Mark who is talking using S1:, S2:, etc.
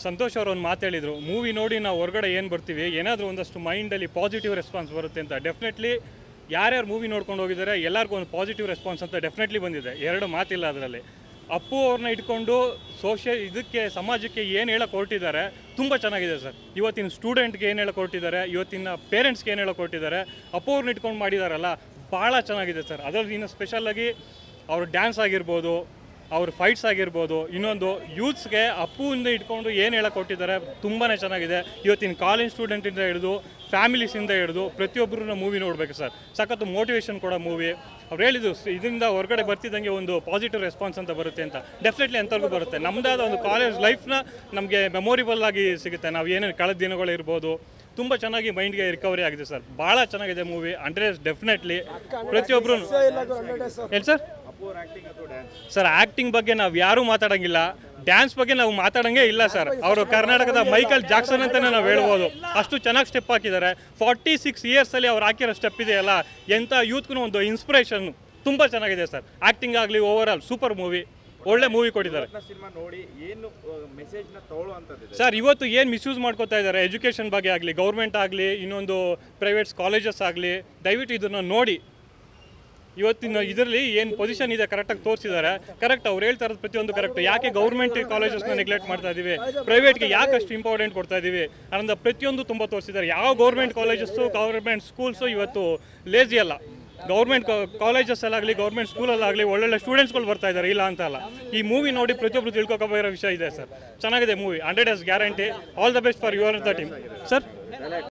S1: ಸಂತೋಷ್ ಅವರು ಒಂದು ಮಾತು ಹೇಳಿದರು ಮೂವಿ ನೋಡಿ ನಾವು ಹೊರಗಡೆ ಏನು ಬರ್ತೀವಿ ಏನಾದರೂ ಒಂದಷ್ಟು ಮೈಂಡಲ್ಲಿ ಪಾಸಿಟಿವ್ ರೆಸ್ಪಾನ್ಸ್ ಬರುತ್ತೆ ಅಂತ ಡೆಫಿನೆಟ್ಲಿ ಯಾರ್ಯಾರು ಮೂವಿ ನೋಡ್ಕೊಂಡು ಹೋಗಿದ್ದಾರೆ ಎಲ್ಲರಿಗೂ ಒಂದು ಪಾಸಿಟಿವ್ ರೆಸ್ಪಾನ್ಸ್ ಅಂತ ಡೆಫಿನೆಟ್ಲಿ ಬಂದಿದೆ ಎರಡು ಮಾತಿಲ್ಲ ಅದರಲ್ಲಿ ಅಪ್ಪು ಅವ್ರನ್ನ ಇಟ್ಕೊಂಡು ಸೋಷಿಯಲ್ ಇದಕ್ಕೆ ಸಮಾಜಕ್ಕೆ ಏನು ಹೇಳಕ್ಕೆ ಹೊರಟಿದ್ದಾರೆ ತುಂಬ ಚೆನ್ನಾಗಿದೆ ಸರ್ ಇವತ್ತಿನ ಸ್ಟೂಡೆಂಟ್ಗೆ ಏನು ಹೇಳಕ್ಕೆ ಹೊರಟಿದ್ದಾರೆ ಇವತ್ತಿನ ಪೇರೆಂಟ್ಸ್ಗೆ ಏನು ಹೇಳಕ್ಕೆ ಹೊರಟಿದ್ದಾರೆ ಅಪ್ಪು ಅವ್ರನ್ನ ಇಟ್ಕೊಂಡು ಮಾಡಿದಾರಲ್ಲ ಭಾಳ ಚೆನ್ನಾಗಿದೆ ಸರ್ ಅದರಲ್ಲಿ ಇನ್ನು ಸ್ಪೆಷಲಾಗಿ ಅವ್ರ ಡ್ಯಾನ್ಸ್ ಆಗಿರ್ಬೋದು ಅವ್ರ ಫೈಟ್ಸ್ ಆಗಿರ್ಬೋದು ಇನ್ನೊಂದು ಯೂತ್ಸ್ಗೆ ಅಪ್ಪುವಿಂದ ಇಟ್ಕೊಂಡು ಏನು ಹೇಳಕ್ಕೆ ಕೊಟ್ಟಿದ್ದಾರೆ ತುಂಬಾ ಚೆನ್ನಾಗಿದೆ ಇವತ್ತಿನ ಕಾಲೇಜ್ ಸ್ಟೂಡೆಂಟಿಂದ ಹಿಡಿದು ಫ್ಯಾಮಿಲೀಸಿಂದ ಹಿಡಿದು ಪ್ರತಿಯೊಬ್ಬರನ್ನ ಮೂವಿ ನೋಡಬೇಕು ಸರ್ ಸಖತ್ತು ಮೋಟಿವೇಶನ್ ಕೊಡೋ ಮೂವಿ ಅವ್ರು ಹೇಳಿದ್ದು ಸ್- ಇದರಿಂದ ಹೊರಗಡೆ ಬರ್ತಿದ್ದಂಗೆ ಒಂದು ಪಾಸಿಟಿವ್ ರೆಸ್ಪಾನ್ಸ್ ಅಂತ ಬರುತ್ತೆ ಅಂತ ಡೆಫಿನೆಟ್ಲಿ ಅಂಥವ್ರಿಗೂ ಬರುತ್ತೆ ನಮ್ಮದಾದ ಒಂದು ಕಾಲೇಜ್ ಲೈಫ್ನ ನಮಗೆ ಮೆಮೊರಿಬಲ್ ಆಗಿ ಸಿಗುತ್ತೆ ನಾವು ಏನೇನು ಕಳೆದ ದಿನಗಳು ಇರ್ಬೋದು ತುಂಬ ಚೆನ್ನಾಗಿ ಮೈಂಡ್ಗೆ ರಿಕವರಿ ಆಗಿದೆ ಸರ್ ಭಾಳ ಚೆನ್ನಾಗಿದೆ ಮೂವಿ ಅಂದರೆ ಡೆಫಿನೆಟ್ಲಿ ಪ್ರತಿಯೊಬ್ಬರು ಹೇಳಿ ಸರ್ ಸರ್ ಆಕ್ಟಿಂಗ್ ಬಗ್ಗೆ ನಾವು ಯಾರೂ ಮಾತಾಡಂಗಿಲ್ಲ ಡ್ಯಾನ್ಸ್ ಬಗ್ಗೆ ನಾವು ಮಾತಾಡಂಗೆ ಇಲ್ಲ ಸರ್ ಅವರು ಕರ್ನಾಟಕದ ಮೈಕಲ್ ಜಾಕ್ಸನ್ ಅಂತಾನೆ ನಾವು ಹೇಳ್ಬೋದು ಅಷ್ಟು ಚೆನ್ನಾಗಿ ಸ್ಟೆಪ್ ಹಾಕಿದ್ದಾರೆ ಫಾರ್ಟಿ ಸಿಕ್ಸ್ ಇಯರ್ಸಲ್ಲಿ ಅವ್ರು ಹಾಕಿರೋ ಸ್ಟೆಪ್ ಇದೆಯಲ್ಲ ಎಂಥ ಯೂತ್ಗೂ ಒಂದು ಇನ್ಸ್ಪಿರೇಷನ್ ತುಂಬ ಚೆನ್ನಾಗಿದೆ ಸರ್ ಆ್ಯಕ್ಟಿಂಗ್ ಆಗಲಿ ಓವರ್ ಆಲ್ ಸೂಪರ್ ಮೂವಿ ಒಳ್ಳೆ ಮೂವಿ ಕೊಟ್ಟಿದ್ದಾರೆ
S2: ಸಿನಿಮಾ ನೋಡಿ ಏನು ಮೆಸೇಜ್ ನ ತಗೊಳ್ಳುವಂತದ್ದು
S1: ಸರ್ ಇವತ್ತು ಏನು ಮಿಸ್ಯೂಸ್ ಮಾಡ್ಕೋತಾ ಇದ್ದಾರೆ ಎಜುಕೇಷನ್ ಬಗ್ಗೆ ಆಗಲಿ ಗೌರ್ಮೆಂಟ್ ಆಗಲಿ ಇನ್ನೊಂದು ಪ್ರೈವೇಟ್ಸ್ ಕಾಲೇಜಸ್ ಆಗಲಿ ದಯವಿಟ್ಟು ಇದನ್ನು ನೋಡಿ ಇವತ್ತಿನ ಇದರಲ್ಲಿ ಏನು ಪೊಸಿಷನ್ ಇದೆ ಕರೆಕ್ಟಾಗಿ ತೋರಿಸಿದ್ದಾರೆ ಕರೆಕ್ಟ್ ಅವ್ರು ಹೇಳ್ತಾ ಇರೋದು ಪ್ರತಿಯೊಂದು ಕರೆಕ್ಟ್ ಯಾಕೆ ಗೌರ್ಮೆಂಟ್ ಕಾಲೇಜಸ್ನ ನೆಗ್ಲೆಕ್ಟ್ ಮಾಡ್ತಾ ಇದೀವಿ ಪ್ರೈವೇಟ್ಗೆ ಯಾಕೆ ಅಷ್ಟು ಇಂಪಾರ್ಟೆಂಟ್ ಕೊಡ್ತಾ ಇದೀವಿ ಅನ್ನೋದು ಪ್ರತಿಯೊಂದು ತುಂಬ ತೋರಿಸಿದ್ದಾರೆ ಯಾವ ಗೌರ್ಮೆಂಟ್ ಕಾಲೇಜಸ್ಸು ಗೌರ್ಮೆಂಟ್ ಸ್ಕೂಲ್ಸು ಇವತ್ತು ಲೇಜಿ ಅಲ್ಲ ಗೌರ್ಮೆಂಟ್ ಕಾಲೇಜಸ್ಸಲ್ಲಾಗಲಿ ಗೌರ್ಮೆಂಟ್ ಸ್ಕೂಲಲ್ಲಾಗಲಿ ಒಳ್ಳೊಳ್ಳೆ ಸ್ಟೂಡೆಂಟ್ಸ್ಗಳು ಬರ್ತಾ ಇದ್ದಾರೆ ಇಲ್ಲ ಅಂತ ಅಲ್ಲ ಈ ಮೂವಿ ನೋಡಿ ಪ್ರತಿಯೊಬ್ಬರು ತಿಳ್ಕೊಬೋರೋ ವಿಷಯ ಇದೆ ಸರ್ ಚೆನ್ನಾಗಿದೆ ಮೂವಿ ಹಂಡ್ರೆಡ್ ಎಸ್ guarantee all the best for your the team sir